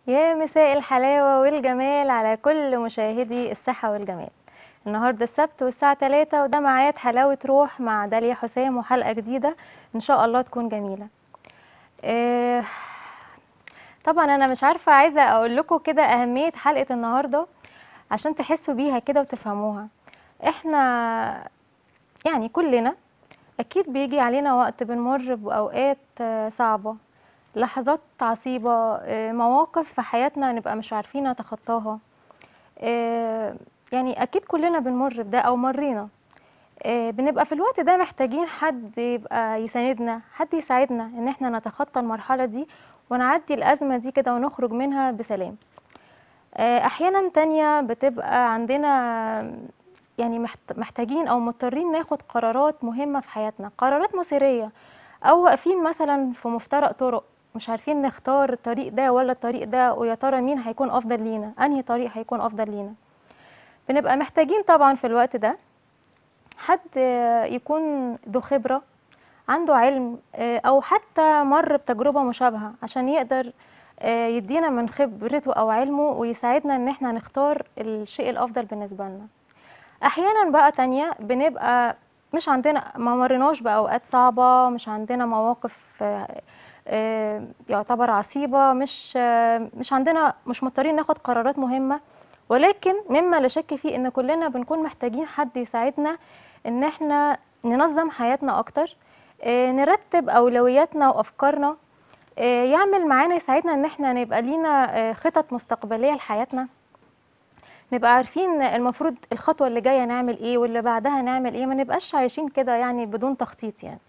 يا مساء الحلاوة والجمال على كل مشاهدي الصحة والجمال النهاردة السبت والساعة 3 وده ميعاد حلاوة روح مع داليا حسام وحلقة جديدة إن شاء الله تكون جميلة آه، طبعا أنا مش عارفة عايزة أقول لكم كده أهمية حلقة النهاردة عشان تحسوا بيها كده وتفهموها إحنا يعني كلنا أكيد بيجي علينا وقت بنمر بأوقات آه، صعبة لحظات عصيبة آه، مواقف في حياتنا نبقى مش عارفين نتخطاها آه، يعني أكيد كلنا بنمر بده أو مرينا آه، بنبقى في الوقت ده محتاجين حد يبقى يساندنا حد يساعدنا إن احنا نتخطى المرحلة دي ونعدي الأزمة دي كده ونخرج منها بسلام آه، أحيانا تانية بتبقى عندنا يعني محت- محتاجين أو مضطرين ناخد قرارات مهمة في حياتنا قرارات مصيرية أو واقفين مثلا في مفترق طرق مش عارفين نختار الطريق ده ولا الطريق ده ويا ترى مين هيكون أفضل لينا أنهي طريق هيكون أفضل لينا بنبقى محتاجين طبعا في الوقت ده حد آه، يكون ذو خبرة عنده علم آه، أو حتى مر بتجربة مشابهة عشان يقدر آه، يدينا من خبرته أو علمه ويساعدنا إن احنا نختار الشيء الأفضل بالنسبة لنا أحيانا بقى تانية بنبقى مش عندنا ما مرناش بأوقات صعبة مش عندنا مواقف آه، آه، يعتبر عصيبة مش آه، مش عندنا مش مضطرين ناخد قرارات مهمة ولكن مما لا شك فيه ان كلنا بنكون محتاجين حد يساعدنا ان احنا ننظم حياتنا اكتر آه، نرتب اولوياتنا وافكارنا آه، يعمل معانا يساعدنا ان احنا نبقى لينا آه، خطط مستقبلية لحياتنا نبقى عارفين المفروض الخطوة اللي جاية نعمل ايه واللي بعدها نعمل ايه ما نبقاش عايشين كده يعني بدون تخطيط يعني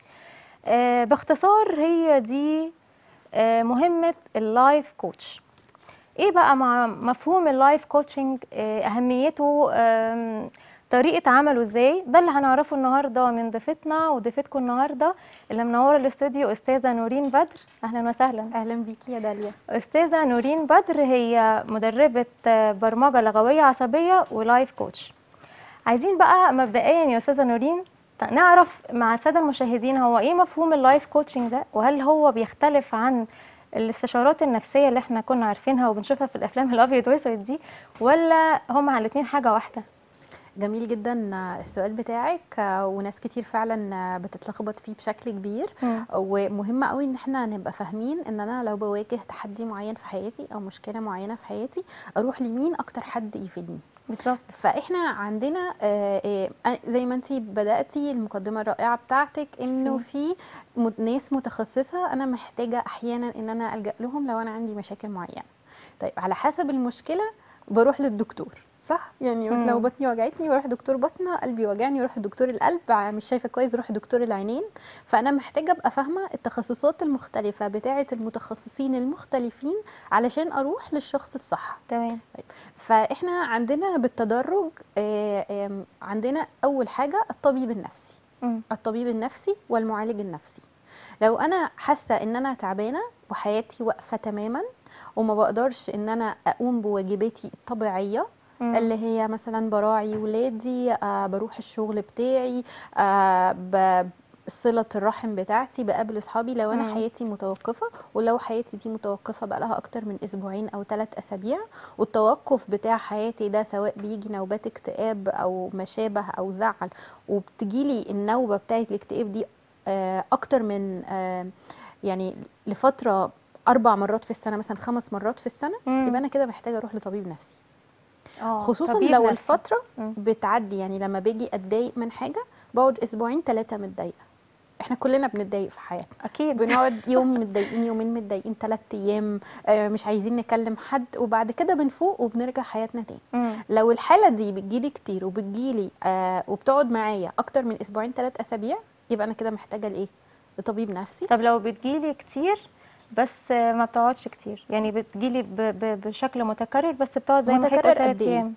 آه، باختصار هي دي آه، مهمة اللايف كوتش ايه بقى مع مفهوم اللايف كوتشنج آه، اهميته آم، طريقة عمله ازاي ده اللي هنعرفه النهارده من ضيفتنا وضيفتكم النهارده اللي منوره الاستوديو استاذة نورين بدر اهلا وسهلا اهلا بيكي يا داليا استاذة نورين بدر هي مدربة آه، برمجة لغوية عصبية ولايف كوتش عايزين بقى مبدئيا يا استاذة نورين ت- نعرف مع السادة المشاهدين هو ايه مفهوم اللايف كوتشنج ده وهل هو بيختلف عن الاستشارات النفسية اللي احنا كنا عارفينها وبنشوفها في الافلام الابيض واسود دي ولا هما الاتنين حاجة واحدة جميل جدا السؤال بتاعك وناس كتير فعلا بتتلخبط فيه بشكل كبير مم. ومهم قوي ان احنا نبقى فاهمين ان انا لو بواجه تحدي معين في حياتي او مشكله معينه في حياتي اروح لمين اكتر حد يفيدني بالظبط فاحنا عندنا آه، آه، زي ما انت بداتي المقدمه الرائعه بتاعتك انه ميرسي. في مت- ناس متخصصه انا محتاجه احيانا ان انا الجا لهم لو انا عندي مشاكل معينه طيب على حسب المشكله بروح للدكتور صح يعني مم. لو بطني وجعتني بروح دكتور بطنه قلبي وجعني بروح لدكتور القلب مش شايفه كويس بروح لدكتور العينين فانا محتاجه ابقى فاهمه التخصصات المختلفه بتاعه المتخصصين المختلفين علشان اروح للشخص الصح تمام فاحنا عندنا بالتدرج آه، آم، عندنا اول حاجه الطبيب النفسي مم. الطبيب النفسي والمعالج النفسي لو انا حاسه ان انا تعبانه وحياتي واقفه تماما وما بقدرش ان انا اقوم بواجباتي الطبيعيه مم. اللي هي مثلا براعي ولادي آه بروح الشغل بتاعي آه ب- صلة الرحم بتاعتي بقابل اصحابي لو انا مم. حياتي متوقفة ولو حياتي دي متوقفة بقى لها اكتر من اسبوعين او ثلاث اسابيع والتوقف بتاع حياتي ده سواء بيجي نوبات اكتئاب او ما شابه او زعل وبتجيلي النوبة بتاعت الاكتئاب دي آه اكتر من آه يعني لفترة اربع مرات في السنة مثلا خمس مرات في السنة مم. يبقى انا كده محتاجة اروح لطبيب نفسي آه، خصوصا طبيب لو نفسي. الفتره مم. بتعدي يعني لما باجي اتضايق من حاجه بقعد اسبوعين ثلاثه متضايقه احنا كلنا بنتضايق في حياتنا اكيد بنقعد يوم متضايقين يومين متضايقين ثلاث ايام آه، مش عايزين نكلم حد وبعد كده بنفوق وبنرجع حياتنا تاني مم. لو الحاله دي بتجيلي كتير وبتجيلي آه وبتقعد معايا اكتر من اسبوعين ثلاث اسابيع يبقى انا كده محتاجه لايه لطبيب نفسي طب لو بتجيلي كتير بس ما بتقعدش كتير يعني بتجيلي ب... ب... بشكل متكرر بس بتقعد زي ما حضرتك متكرر قلت قد ثلاث إيه؟ ايام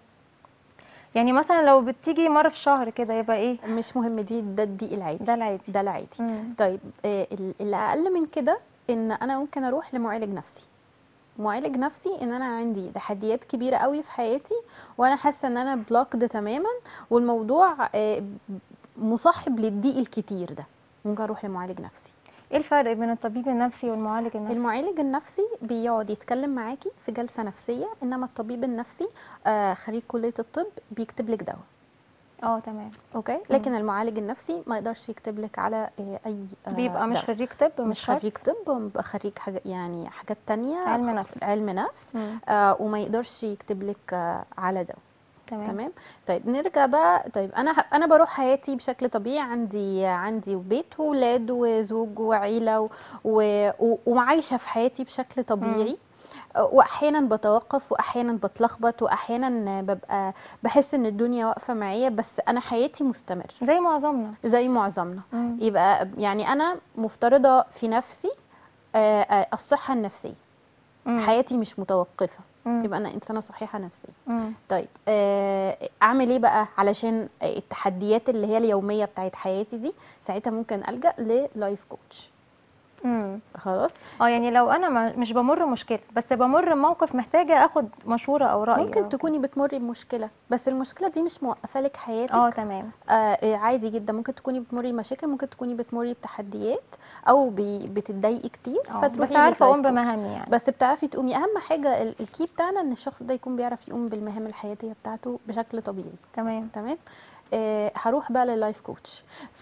يعني مثلا لو بتيجي مره في الشهر كده يبقى ايه مش مهم دي ده الضيق العادي ده العادي ده العادي مم. طيب آه، ال- اللي اقل من كده ان انا ممكن اروح لمعالج نفسي معالج نفسي ان انا عندي تحديات كبيره قوي في حياتي وانا حاسه ان انا بلوكد تماما والموضوع آه، مصاحب للضيق الكتير ده ممكن اروح لمعالج نفسي ايه الفرق بين الطبيب النفسي والمعالج النفسي المعالج النفسي بيقعد يتكلم معاكي في جلسه نفسيه انما الطبيب النفسي آه خريج كليه الطب بيكتب لك دواء اه تمام اوكي لكن المعالج النفسي ما يقدرش يكتب لك على آه اي آه بيبقى مش دواء. خريج طب مش مش شرط؟ خريج طب هو بيبقى خريج حاجة يعني حاجات تانية علم خ- نفس. علم نفس مم. آه وما يقدرش يكتب لك آه على دواء تمام تمام طيب نرجع بقى طيب انا ه- انا بروح حياتي بشكل طبيعي عندي عندي بيت وولاد وزوج وعيله و- و- و- وعايشه في حياتي بشكل طبيعي واحيانا بتوقف واحيانا بتلخبط واحيانا ببقى بحس ان الدنيا واقفه معايا بس انا حياتي مستمر زي معظمنا زي معظمنا مم. يبقى يعني انا مفترضه في نفسي آه، آه، الصحه النفسيه مم. حياتي مش متوقفه مم. يبقى انا انسانه صحيحه نفسيا مم. طيب آه، اعمل ايه بقى علشان التحديات اللي هي اليوميه بتاعت حياتي دي ساعتها ممكن الجا للايف كوتش مم. خلاص اه يعني لو انا ما- مش بمر مشكله بس بمر بموقف محتاجه اخد مشوره او راي ممكن أو تكوني بتمري بمشكله بس المشكله دي مش موقفه لك حياتك اه تمام آه آه، عادي جدا ممكن تكوني بتمري بمشاكل ممكن تكوني بتمري بتحديات او بي- بتتضايقي كتير اه فتروحي بس عارفه اقوم لللايف كوتش. بمهامي يعني بس بتعرفي تقومي اهم حاجه ال- الكي بتاعنا ان الشخص ده يكون بيعرف يقوم بالمهام الحياتيه بتاعته بشكل طبيعي تمام تمام آه هروح بقى لللايف كوتش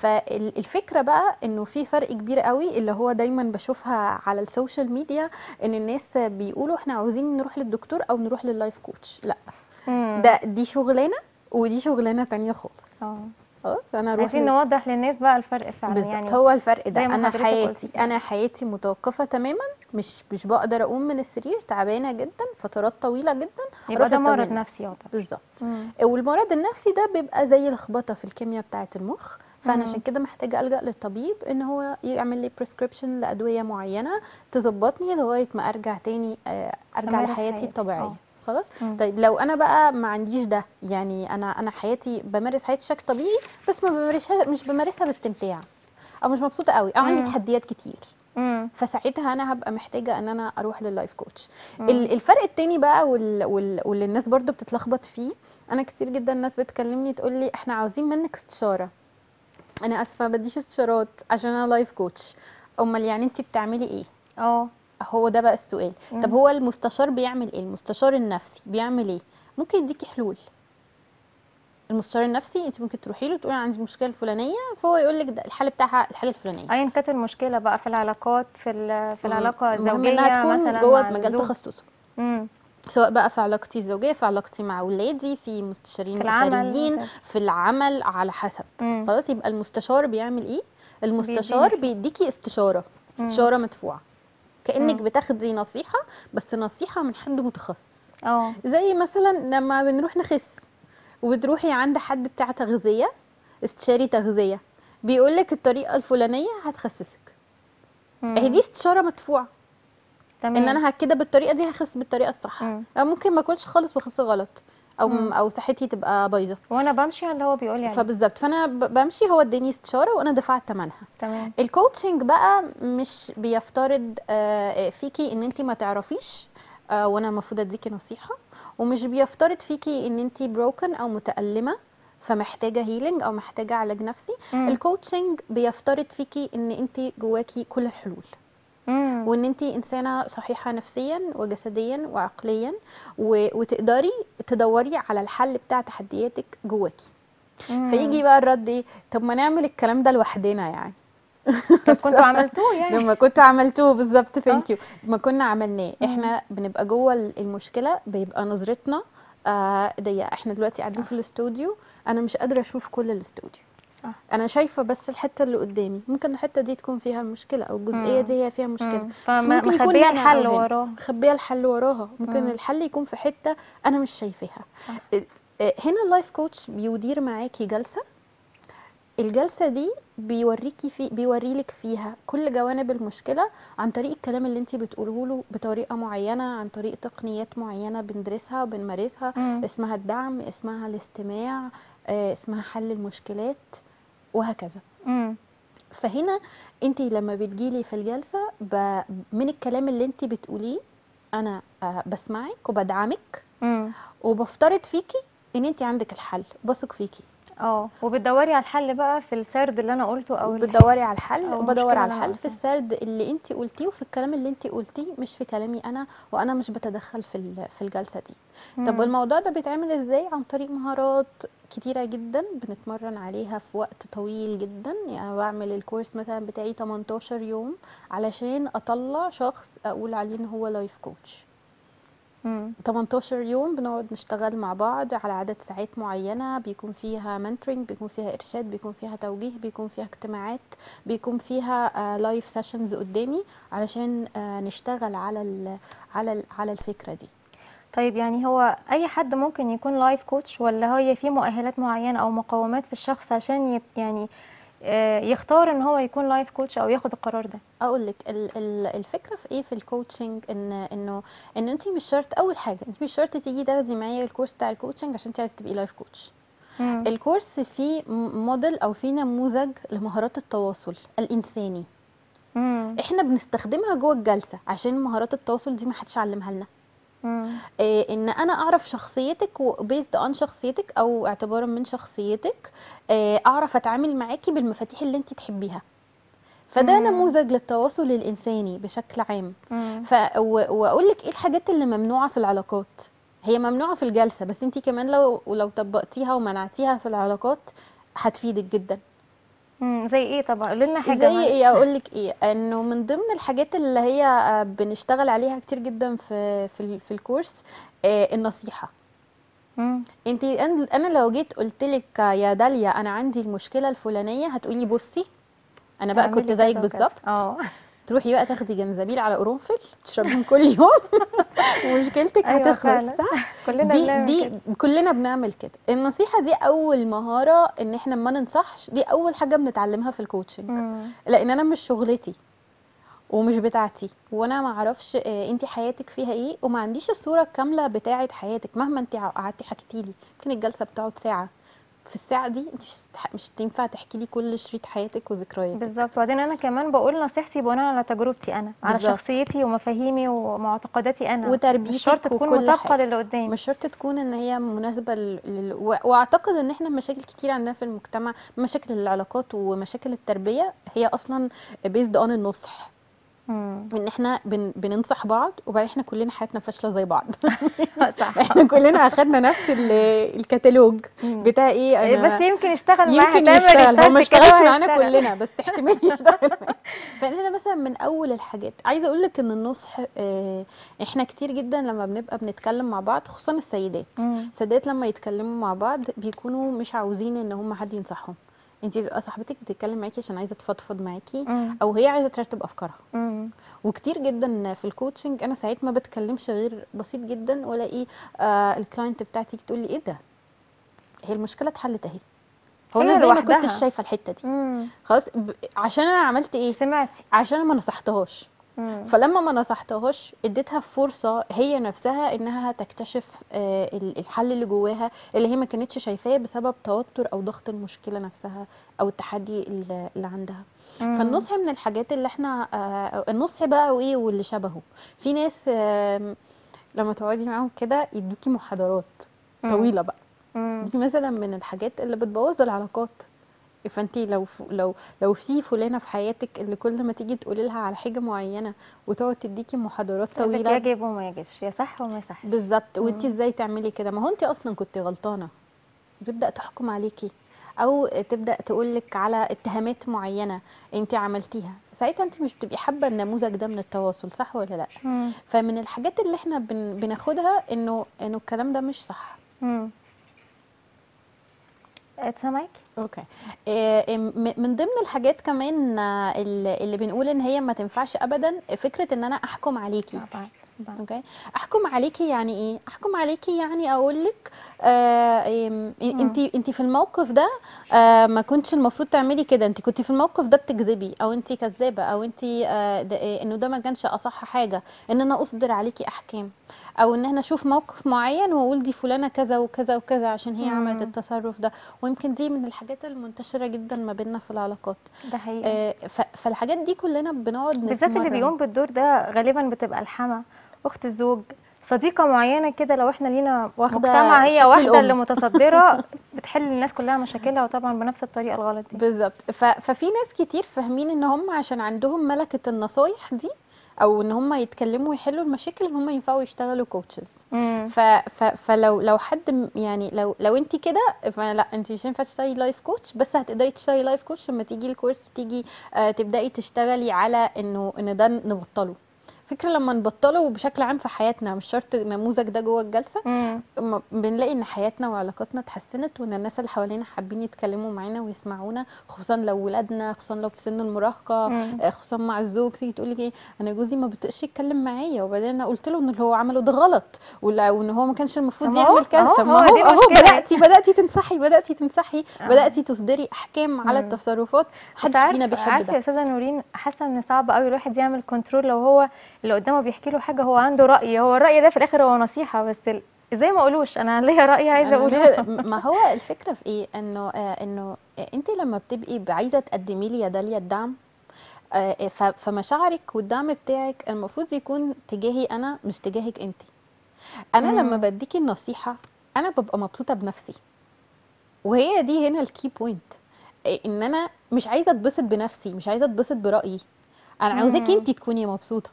فالفكره بقى انه في فرق كبير قوي اللي هو دايما بشوفها على السوشيال ميديا ان الناس بيقولوا احنا عاوزين نروح للدكتور او نروح لللايف كوتش لا مم. ده دي شغلانه ودي شغلانه تانية خالص اه خلاص انا اروح عايزين لل- نوضح للناس بقى الفرق فعلا بالظبط يعني هو الفرق ده زي ما انا حضرتك حياتي قلتي. انا حياتي متوقفه تماما مش مش بقدر اقوم من السرير تعبانه جدا فترات طويله جدا يبقى أروح ده للطبيب مرض النفسي. نفسي يعتبر بالظبط مم. والمرض النفسي ده بيبقى زي لخبطه في الكيمياء بتاعه المخ فانا مم. عشان كده محتاجه الجا للطبيب ان هو يعمل لي بريسكريبشن لادويه معينه تظبطني لغايه ما ارجع تاني آه، ارجع أمارس لحياتي حياتي. الطبيعيه آه. خلاص مم. طيب لو انا بقى ما عنديش ده يعني انا انا حياتي بمارس حياتي بشكل طبيعي بس ما بمارسها مش بمارسها باستمتاع او مش مبسوطه قوي او عندي مم. تحديات كتير مم. فساعتها انا هبقى محتاجه ان انا اروح لللايف كوتش مم. ال- الفرق التاني بقى وال... وال... واللي الناس برضو بتتلخبط فيه انا كتير جدا الناس بتكلمني تقول لي احنا عاوزين منك استشاره انا اسفه ما بديش استشارات عشان انا لايف كوتش امال يعني انت بتعملي ايه اه هو ده بقى السؤال مم. طب هو المستشار بيعمل ايه المستشار النفسي بيعمل ايه ممكن يديكي حلول المستشار النفسي انت ممكن تروحي له تقولي أنا عندي المشكله الفلانيه فهو يقول لك ده الحل بتاعها الحاله الفلانيه ايا كانت المشكله بقى في العلاقات في ال- في العلاقه المهم الزوجيه انها تكون مثلا جوه مع مجال الزوج. تخصصه مم. سواء بقى في علاقتي الزوجيه في علاقتي مع اولادي في مستشارين في العمل اسريين وكده. في العمل على حسب مم. خلاص يبقى المستشار بيعمل ايه المستشار بيديني بيديكي استشاره مم. استشاره مدفوعه كانك مم. بتاخدي نصيحه بس نصيحه من حد متخصص اه زي مثلا لما بنروح نخس وبتروحي عند حد بتاع تغذيه استشاري تغذيه بيقول لك الطريقه الفلانيه هتخسسك مم. اهي دي استشاره مدفوعه تمام ان انا كده بالطريقه دي هخس بالطريقه الصح مم. أو ممكن ما اكونش خالص بخس غلط او مم. او صحتي تبقى بايظه وانا بمشي على اللي هو بيقول يعني فبالظبط فانا ب- بمشي هو اداني استشاره وانا دفعت ثمنها تمام الكوتشنج بقى مش بيفترض آه، فيكي ان انت ما تعرفيش آه، وانا المفروض اديكي نصيحه ومش بيفترض فيكي ان انت بروكن او متالمه فمحتاجه هيلينج او محتاجه علاج نفسي مم. الكوتشنج بيفترض فيكي ان انت جواكي كل الحلول مم. وان انت انسانه صحيحه نفسيا وجسديا وعقليا و... وتقدري تدوري على الحل بتاع تحدياتك جواكي مم. فيجي بقى الرد ايه طب ما نعمل الكلام ده لوحدنا يعني طب كنتوا عملتوه يعني لما كنتوا عملتوه بالظبط ثانك يو ما كنا عملناه احنا بنبقى جوه المشكله بيبقى نظرتنا آه ضيقه احنا دلوقتي قاعدين في الاستوديو انا مش قادره اشوف كل الاستوديو صح. انا شايفه بس الحته اللي قدامي ممكن الحته دي تكون فيها المشكله او الجزئيه مم. دي هي فيها مشكله مم. بس ممكن يكون فمخبيه هنا الحل أو هنا. وراه مخبيه الحل وراها ممكن مم. الحل يكون في حته انا مش شايفاها صح. آه، آه، هنا اللايف كوتش بيدير معاكي جلسه الجلسه دي بيوريكي في بيوري لك فيها كل جوانب المشكله عن طريق الكلام اللي انت بتقوله له بطريقه معينه عن طريق تقنيات معينه بندرسها وبنمارسها مم. اسمها الدعم اسمها الاستماع آه، اسمها حل المشكلات وهكذا مم. فهنا انت لما بتجيلي في الجلسه ب... من الكلام اللي انت بتقوليه انا آه، بسمعك وبدعمك مم. وبفترض فيكي ان انت عندك الحل بثق فيكي اه وبتدوري على الحل بقى في السرد اللي انا قلته او الح- بتدوري على الحل أو وبدور المشكلة على اللي أنا الحل في قلتها. السرد اللي انت قلتيه وفي الكلام اللي انت قلتيه مش في كلامي انا وانا مش بتدخل في ال- في الجلسه دي طب مم. والموضوع ده بيتعمل ازاي عن طريق مهارات كتيرة جدا بنتمرن عليها في وقت طويل جدا يعني بعمل الكورس مثلا بتاعي 18 يوم علشان اطلع شخص اقول عليه ان هو لايف كوتش مم. 18 يوم بنقعد نشتغل مع بعض على عدد ساعات معينة بيكون فيها منتورنج بيكون فيها إرشاد بيكون فيها توجيه بيكون فيها اجتماعات بيكون فيها لايف سيشنز قدامي علشان آه، نشتغل على ال على ال على الفكرة دي طيب يعني هو اي حد ممكن يكون لايف كوتش ولا هي في مؤهلات معينة او مقومات في الشخص عشان يت يعني آه، يختار ان هو يكون لايف كوتش او ياخد القرار ده اقول لك الفكره في ايه في الكوتشنج ان انه ان انت مش شرط اول حاجه انت مش شرط تيجي تاخدي معايا الكورس بتاع الكوتشنج عشان انت عايزه تبقي لايف كوتش مم. الكورس فيه م- موديل او فيه نموذج لمهارات التواصل الانساني مم. احنا بنستخدمها جوه الجلسه عشان مهارات التواصل دي ما حدش علمها لنا مم. إيه ان انا اعرف شخصيتك وبيزد اون شخصيتك او اعتبارا من شخصيتك إيه اعرف اتعامل معاكي بالمفاتيح اللي انت تحبيها فده مم. نموذج للتواصل الانساني بشكل عام مم. ف واقول لك ايه الحاجات اللي ممنوعه في العلاقات هي ممنوعه في الجلسه بس انت كمان لو لو طبقتيها ومنعتيها في العلاقات هتفيدك جدا مم. زي ايه طبعا قولي لنا حاجة زي معلش. ايه اقول لك ايه انه من ضمن الحاجات اللي هي آه، بنشتغل عليها كتير جدا في في, ال- في الكورس آه، النصيحه مم. انت انا لو جيت قلت لك يا داليا انا عندي المشكله الفلانيه هتقولي بصي انا بقى اعملي كنت زيك كذا وكذا. بالظبط اه تروحي بقى تاخدي جنزبيل على قرنفل تشربيهم كل يوم ومشكلتك أيوة هتخلص فعلا. صح كلنا دي بنعمل دي كده. كلنا بنعمل كده النصيحه دي اول مهاره ان احنا ما ننصحش دي اول حاجه بنتعلمها في الكوتشنج مم. لان انا مش شغلتي ومش بتاعتي وانا ما اعرفش انت حياتك فيها ايه وما عنديش الصوره الكامله بتاعه حياتك مهما انت قعدتي حكيتي لي ممكن الجلسه بتقعد ساعه في الساعه دي انت مش هتح- مش تنفع تحكي لي كل شريط حياتك وذكرياتك بالظبط وبعدين انا كمان بقول نصيحتي بناء على تجربتي انا على بالظبط. شخصيتي ومفاهيمي ومعتقداتي انا وتربيتك مش شرط تكون وكل مطابقه حاجة. للي قدامي مش شرط تكون ان هي مناسبه لل... لل... و- واعتقد ان احنا مشاكل كتير عندنا في المجتمع مشاكل العلاقات ومشاكل التربيه هي اصلا بيزد اون النصح مم. ان احنا بن... بننصح بعض وبعدين احنا كلنا حياتنا فاشله زي بعض صح احنا كلنا اخدنا نفس ال... الكتالوج مم. بتاع ايه إيه، انا بس يمكن يشتغل معاها يمكن تعمل يشتغل هو ما ريسيرش كده اشتغلش معانا وهيشتغل. كلنا بس احتمال يشتغل معانا. فاحنا مثلا من اول الحاجات عايزه اقول لك ان النصح اه احنا كتير جدا لما بنبقى بنتكلم مع بعض خصوصا السيدات مم. السيدات لما يتكلموا مع بعض بيكونوا مش عاوزين ان هم حد ينصحهم انت بيبقى صاحبتك بتتكلم معاكي عشان عايزه تفضفض معاكي مم. او هي عايزه ترتب افكارها مم. وكتير جدا في الكوتشنج انا ساعات ما بتكلمش غير بسيط جدا والاقي آه الكلاينت بتاعتي تقول لي ايه ده هي المشكله اتحلت اهي هو هي انا زي ما لوحدها. كنتش شايفه الحته دي مم. خلاص ب... عشان انا عملت ايه سمعتي عشان أنا ما نصحتهاش مم. فلما ما نصحتهاش اديتها فرصه هي نفسها انها تكتشف آه، ال- الحل اللي جواها اللي هي ما كانتش شايفاه بسبب توتر او ضغط المشكله نفسها او التحدي اللي اللي عندها مم. فالنصح من الحاجات اللي احنا آه، النصح بقى وايه واللي شبهه في ناس آم، لما تقعدي معاهم كده يدوكي محاضرات مم. طويله بقى مم. دي مثلا من الحاجات اللي بتبوظ العلاقات فانت لو ف... لو لو في فلانه في حياتك اللي كل ما تيجي تقولي لها على حاجه معينه وتقعد تديكي محاضرات تقول لك طويله يجب وما يجبش يا صح وما يصحش بالظبط وانت مم. ازاي تعملي كده ما هو انت اصلا كنت غلطانه تبدا تحكم عليكي او تبدا تقول لك على اتهامات معينه انت عملتيها ساعتها انت مش بتبقي حابه النموذج ده من التواصل صح ولا لا مم. فمن الحاجات اللي احنا بن... بناخدها انه انه الكلام ده مش صح مم. سامعك اوكي إيه، م- من ضمن الحاجات كمان آه، اللي اللي بنقول ان هي ما تنفعش ابدا فكره ان انا احكم عليكي طبعا طبعا اوكي احكم عليكي يعني ايه احكم عليكي يعني اقول لك آه انت انت في الموقف ده آه ما كنتش المفروض تعملي كده انت كنت في الموقف ده بتكذبي او انت كذابه او انت آه ده إيه، انه ده ما كانش اصح حاجه ان انا اصدر عليكي احكام او ان احنا اشوف موقف معين واقول دي فلانه كذا وكذا وكذا عشان هي عملت مم. التصرف ده ويمكن دي من الحاجات المنتشره جدا ما بيننا في العلاقات ده حقيقي آه ف- فالحاجات دي كلنا بنقعد بالذات اللي نتمرن. بيقوم بالدور ده غالبا بتبقى الحما اخت الزوج صديقه معينه كده لو احنا لينا واخدة مجتمع هي شكل واحده الأم. اللي متصدره بتحل الناس كلها مشاكلها وطبعا بنفس الطريقه الغلط دي بالظبط ف... ففي ناس كتير فاهمين ان هم عشان عندهم ملكة النصايح دي او ان هم يتكلموا ويحلوا المشاكل ان هم ينفعوا يشتغلوا كوتشز مم. ف... ف... فلو لو حد م- يعني لو لو انت كده فلا انت مش هينفع تشتغلي لايف كوتش بس هتقدري تشتغلي لايف كوتش لما تيجي الكورس تيجي آه تبداي تشتغلي على انه ان ده نبطله فكرة لما نبطله بشكل عام في حياتنا مش شرط النموذج ده جوه الجلسة مم. اما بنلاقي ان حياتنا وعلاقاتنا اتحسنت وان الناس اللي حوالينا حابين يتكلموا معانا ويسمعونا خصوصا لو ولادنا خصوصا لو في سن المراهقه مم. آه، خصوصا مع الزوج تيجي تقول لك ايه انا جوزي ما بيطقش يتكلم معايا وبعدين انا قلت له ان اللي هو عمله ده غلط ولا- وان هو ما كانش المفروض طب ما هو- يعمل كذا أهو- طب هو ما دي هو اهو المشكلة. بداتي بداتي تنصحي بداتي تنصحي آه. بداتي تصدري احكام على مم. التصرفات بس محدش فينا عارفه بيحب عارفه يا ده استاذه نورين حاسه ان صعب قوي الواحد يعمل كنترول لو هو اللي قدامه بيحكي له حاجه هو عنده راي هو الراي ده في الاخر هو نصيحه بس ال- ازاي ما اقولوش انا ليا راي عايزه أنا اقوله ليه- ما هو الفكره في ايه انه آه انه آه انت لما بتبقي عايزه تقدمي لي يا داليا الدعم آه، ف- فمشاعرك والدعم بتاعك المفروض يكون تجاهي انا مش تجاهك انت انا مم. لما بديكي النصيحه انا ببقى مبسوطه بنفسي وهي دي هنا الكي بوينت ان انا مش عايزه اتبسط بنفسي مش عايزه اتبسط برايي انا عاوزاكي مم. انت تكوني مبسوطه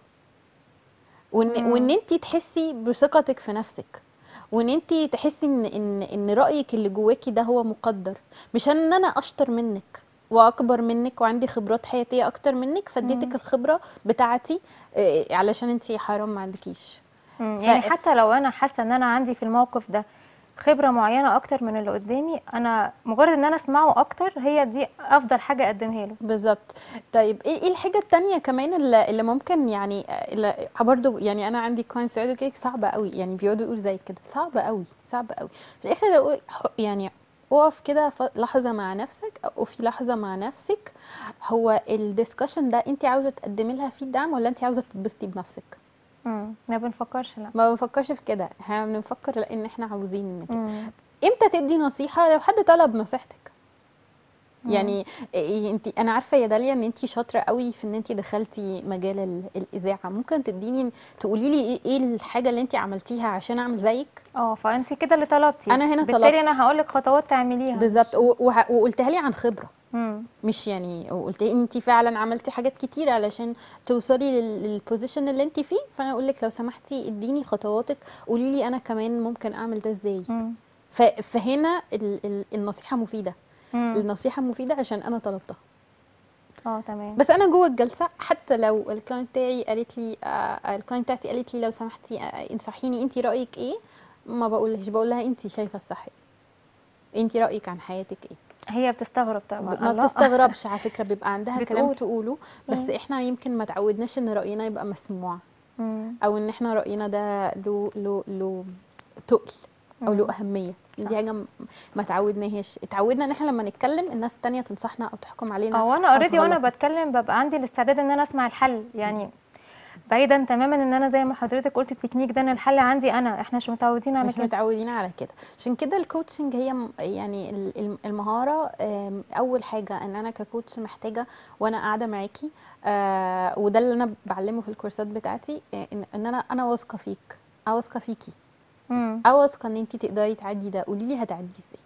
وان مم. وان انت تحسي بثقتك في نفسك وان انت تحسي ان ان ان رايك اللي جواكي ده هو مقدر مش ان انا اشطر منك واكبر منك وعندي خبرات حياتيه اكتر منك فاديتك مم. الخبره بتاعتي آه، علشان انت حرام ما عندكيش مم. ف- يعني حتى لو انا حاسه ان انا عندي في الموقف ده خبره معينه اكتر من اللي قدامي انا مجرد ان انا اسمعه اكتر هي دي افضل حاجه اقدمها له بالظبط طيب ايه إيه الحاجه التانية كمان اللي, اللي ممكن يعني اللي برضه يعني انا عندي كلاينتس يقعدوا كده صعبه قوي يعني بيقعدوا يقولوا زي كده صعبه قوي صعبه قوي في الاخر أقول- ح- يعني اقف كده ف- لحظه مع نفسك او في لحظه مع نفسك هو الديسكشن ده انت عاوزه تقدمي لها فيه دعم ولا انت عاوزه تتبسطي بنفسك مم. ما بنفكرش لا ما بنفكرش في كده احنا بنفكر لا ان احنا عاوزين كده مم. امتى تدي نصيحه لو حد طلب نصيحتك مم. يعني إيه انت انا عارفه يا داليا ان انت شاطره قوي في ان انت دخلتي مجال ال- الاذاعه ممكن تديني تقولي لي ايه ايه الحاجه اللي انت عملتيها عشان اعمل زيك اه فانت كده اللي طلبتي أنا هنا بالتالي طلبت. انا هقول لك خطوات تعمليها بالظبط و- وه- وقلتها لي عن خبره مم. مش يعني وقلت لي انت فعلا عملتي حاجات كتير علشان توصلي لل- للبوزيشن اللي انت فيه فانا اقول لك لو سمحتي اديني خطواتك قولي لي انا كمان ممكن اعمل ده ازاي مم. ف- فهنا ال- ال- النصيحه مفيده مم. النصيحه مفيده عشان انا طلبتها اه تمام بس انا جوه الجلسه حتى لو الكلاينت بتاعي قالت لي آه الكلاينت بتاعتي قالت لي لو سمحتي آه انصحيني انت رايك ايه ما بقولهاش بقول لها انت شايفه الصح ايه انت رايك عن حياتك ايه هي بتستغرب طبعا ما الله. بتستغربش على فكره بيبقى عندها كلام بتقول. تقوله بس مم. احنا يمكن ما تعودناش ان راينا يبقى مسموع مم. او ان احنا راينا ده له له له تقل او له مم. اهميه صح. دي حاجه م- ما تعودناهاش اتعودنا ان احنا لما نتكلم الناس التانية تنصحنا او تحكم علينا او انا أو اوريدي وانا تغلط. بتكلم ببقى عندي الاستعداد ان انا اسمع الحل يعني بعيدا تماما ان انا زي ما حضرتك قلت التكنيك ده ان الحل عندي انا احنا مش متعودين على مش كده متعودين على كده عشان كده الكوتشنج هي م- يعني ال- الم- المهاره آم، اول حاجه ان انا ككوتش محتاجه وانا قاعده معاكي آه، وده اللي انا بعلمه في الكورسات بتاعتي آه، ان ان انا انا واثقه فيك أنا واثقه فيكي مم. أنا واثقه ان انت تقدري تعدي ده قولي لي هتعدي ازاي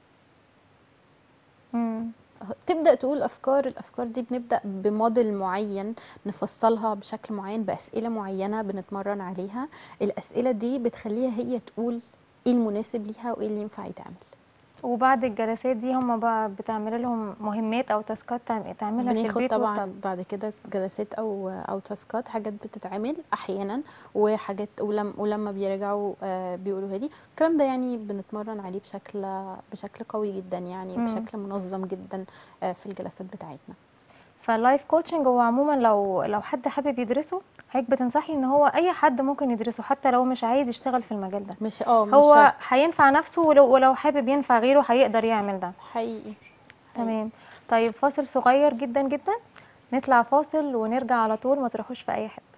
مم. تبدا تقول افكار الافكار دي بنبدا بموديل معين نفصلها بشكل معين باسئله معينه بنتمرن عليها الاسئله دي بتخليها هي تقول ايه المناسب ليها وايه اللي ينفع يتعمل وبعد الجلسات دي هم بقى بتعمل لهم مهمات او تاسكات تعم- تعملها في بناخد البيت طبعا والطلب. بعد كده جلسات او او تاسكات حاجات بتتعمل احيانا وحاجات ولم ولما بيرجعوا آه، بيقولوها لي الكلام ده يعني بنتمرن عليه بشكل بشكل قوي جدا يعني مم. بشكل منظم جدا آه، في الجلسات بتاعتنا فاللايف كوتشنج هو عموما لو لو حد حابب يدرسه حضرتك بتنصحي ان هو اي حد ممكن يدرسه حتى لو مش عايز يشتغل في المجال ده مش اه مش هو شرط هينفع نفسه ولو ولو حابب ينفع غيره هيقدر يعمل ده حقيقي حقيقي. تمام طيب فاصل صغير جدا جدا نطلع فاصل ونرجع على طول ما تروحوش في اي حته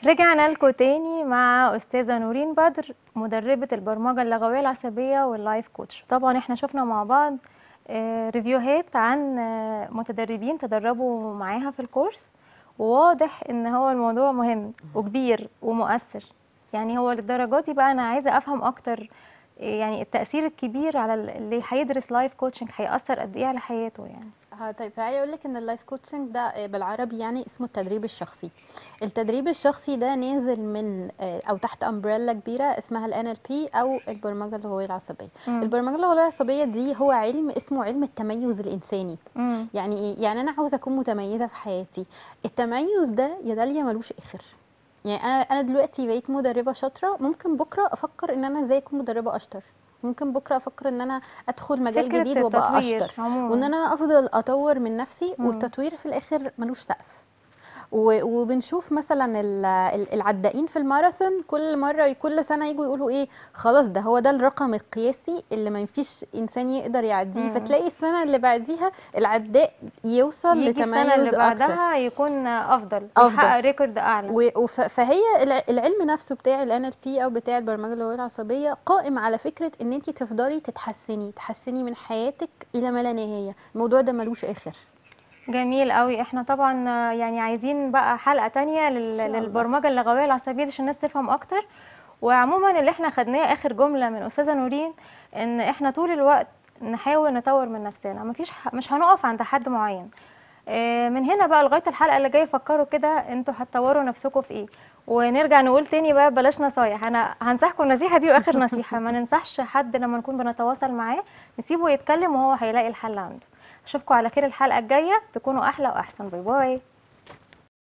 رجعنا لكم تاني مع استاذه نورين بدر مدربه البرمجه اللغويه العصبيه واللايف كوتش طبعا احنا شفنا مع بعض آه، ريفيوهات عن آه، متدربين تدربوا معاها في الكورس وواضح ان هو الموضوع مهم وكبير ومؤثر يعني هو للدرجه دي بقى انا عايزه افهم اكتر آه، يعني التاثير الكبير على ال- اللي هيدرس لايف كوتشنج هيأثر قد ايه على حياته يعني اه طيب تعالي اقول لك ان اللايف كوتشنج ده آه، بالعربي يعني اسمه التدريب الشخصي التدريب الشخصي ده نازل من آه، او تحت امبريلا كبيره اسمها ال NLP او البرمجه اللغويه العصبيه مم. البرمجه اللغويه العصبيه دي هو علم اسمه علم التميز الانساني مم. يعني ايه يعني انا عاوزه اكون متميزه في حياتي التميز ده يا داليا ملوش اخر يعني انا انا دلوقتي بقيت مدربه شاطره ممكن بكره افكر ان انا ازاي اكون مدربه اشطر ممكن بكره افكر ان انا ادخل مجال فكرة جديد وابقى التطوير اشطر عموماً. وان انا افضل اطور من نفسي مم. والتطوير في الاخر ملوش سقف و- وبنشوف مثلا ال- ال- العدائين في الماراثون كل مره كل سنه يجوا يقولوا ايه خلاص ده هو ده الرقم القياسي اللي ما فيش انسان يقدر يعديه مم. فتلاقي السنه اللي بعديها العداء يوصل يجي لتميز السنة اللي اكتر بعدها يكون أفضل أفضل. يحقق ريكورد أعلى و- وف- فهي الع- العلم نفسه بتاع ال NLP او بتاع البرمجه اللغويه العصبيه قائم على فكره ان انت تفضلي تتحسني تحسني من حياتك الى ما لا نهايه الموضوع ده ملوش اخر جميل قوي احنا طبعا آه، يعني عايزين بقى حلقة تانية لل- شاء الله. للبرمجة اللغوية العصبية دي عشان الناس تفهم أكتر وعموما اللي احنا خدناه آخر جملة من أستاذة نورين إن احنا طول الوقت نحاول نطور من نفسنا مفيش ح- مش هنقف عند حد معين آه، من هنا بقى لغاية الحلقة اللي جاية فكروا كده انتوا هتطوروا نفسكم في ايه ونرجع نقول تاني بقى بلاش نصايح انا هنصحكم النصيحة دي واخر نصيحة ما ننصحش حد لما نكون بنتواصل معاه نسيبه يتكلم وهو هيلاقي الحل عنده اشوفكم على خير الحلقة الجاية تكونوا احلى واحسن باي باي